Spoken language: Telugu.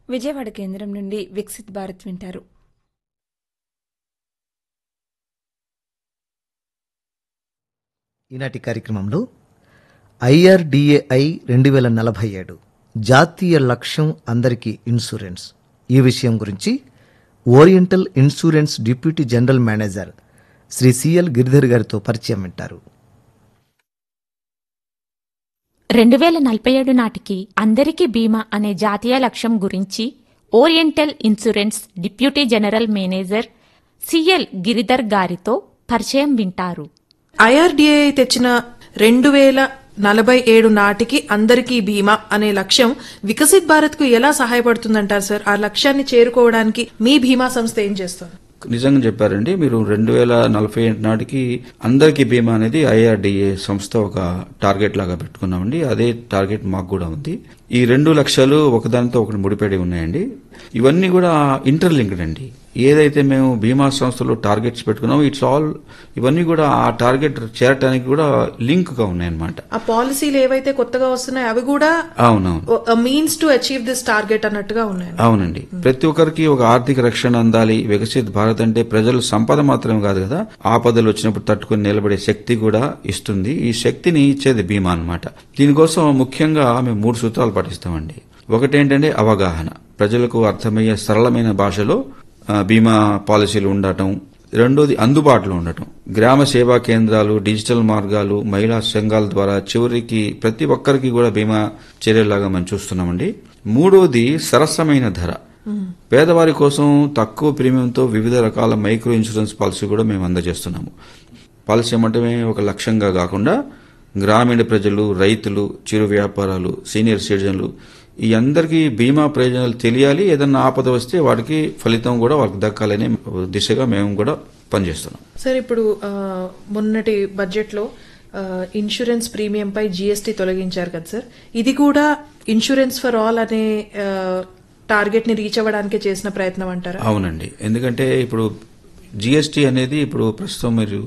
విజయవాడ కేంద్రం నుండి వికసిత్ భారత్ వింటారు ఈనాటి కార్యక్రమంలో ఐఆర్డిఏఐ రెండు వేల నలభై ఏడు జాతీయ లక్ష్యం అందరికీ ఇన్సూరెన్స్ ఈ విషయం గురించి oriental insurance deputy general manager Shri C L Giridhar గారితో పరిచయం వింటారు రెండు వేల నలభై ఏడు నాటికి అందరికీ బీమా అనే జాతీయ లక్ష్యం గురించి oriental insurance deputy general manager C L Giridhar గారితో పరిచయం వింటారు ఐఆర్డీఏ తెచ్చిన రెండు వేల నలభై ఏడు నాటికి అందరికీ బీమా అనే లక్ష్యం వికసిత్ భారత్ కు ఎలా సహాయపడుతుందంటారు సార్ ఆ లక్ష్యాన్ని చేరుకోవడానికి మీ బీమా సంస్థ ఏం చేస్తుంది నిజంగా చెప్పారండి మీరు రెండు వేల నలభై ఏడు నాటికి అందరికీ బీమా అనేది ఐఆర్డిఏ సంస్థ ఒక టార్గెట్ లాగా పెట్టుకున్నామండి అదే టార్గెట్ మాకు కూడా ఉంది ఈ రెండు లక్ష్యాలు ఒకదానితో ఒకటి ముడిపడి ఉన్నాయండి ఇవన్నీ కూడా ఇంటర్లింక్డ్ అండి ఏదైతే మేము బీమా సంస్థలో టార్గెట్స్ పెట్టుకున్నామో ఇట్స్ ఆల్ ఇవన్నీ కూడా ఆ టార్గెట్ చేరటానికి కూడా లింక్ గా ఉన్నాయన్నమాట ఆ పాలసీలు ఏవైతే కొత్తగా వస్తున్నాయో అవి కూడా అవునవును means to achieve this target అన్నట్టుగా ఉన్నాయి అవునండి ప్రతి ఒక్కరికి ఒక ఆర్థిక రక్షణ అందాలి వికసిత్ భారత్ అంటే ప్రజలు సంపద మాత్రమే కాదు కదా ఆపదలు వచ్చినప్పుడు తట్టుకుని నిలబడే శక్తి కూడా ఇస్తుంది ఈ శక్తిని ఇచ్చేది బీమా అన్నమాట దీనికోసం ముఖ్యంగా మేము మూడు సూత్రాలు పాటిస్తామండి ఒకటేంటంటే అవగాహన ప్రజలకు అర్థమయ్యే సరళమైన భాషలో ఆ, బీమా పాలసీలు ఉండటం రెండోది అందుబాటులో ఉండటం గ్రామ సేవా కేంద్రాలు డిజిటల్ మార్గాలు మహిళా సంఘాల ద్వారా చివరికి ప్రతి ఒక్కరికి కూడా బీమా చర్యలాగా మనం చూస్తున్నామండి మూడోది సరసమైన ధర పేదవారి కోసం తక్కువ ప్రీమియంతో వివిధ రకాల మైక్రో ఇన్సూరెన్స్ పాలసీ కూడా మేము అందజేస్తున్నాము పాలసీ ఏమంటే ఒక లక్ష్యంగా కాకుండా గ్రామీణ ప్రజలు రైతులు చిరు వ్యాపారాలు సీనియర్ సిటిజన్లు ఈ అందరికీ బీమా ప్రయోజనాలు తెలియాలి ఏదన్నా ఆపద వస్తే వాటికి ఫలితం కూడా వాళ్ళకి దక్కాలనే దిశగా మేము కూడా పనిచేస్తున్నాం సార్ ఇప్పుడు ఆ, మొన్నటి బడ్జెట్ లో ఆ, ఇన్సూరెన్స్ ప్రీమియం పై జీఎస్టీ తొలగించారు కదా సార్ ఇది కూడా ఇన్సూరెన్స్ ఫర్ ఆల్ అనే ఆ, టార్గెట్ ని రీచ్ అవ్వడానికి చేసిన ప్రయత్నం అంటారా అవునండి ఎందుకంటే ఇప్పుడు జిఎస్టీ అనేది ఇప్పుడు ప్రస్తుతం మీరు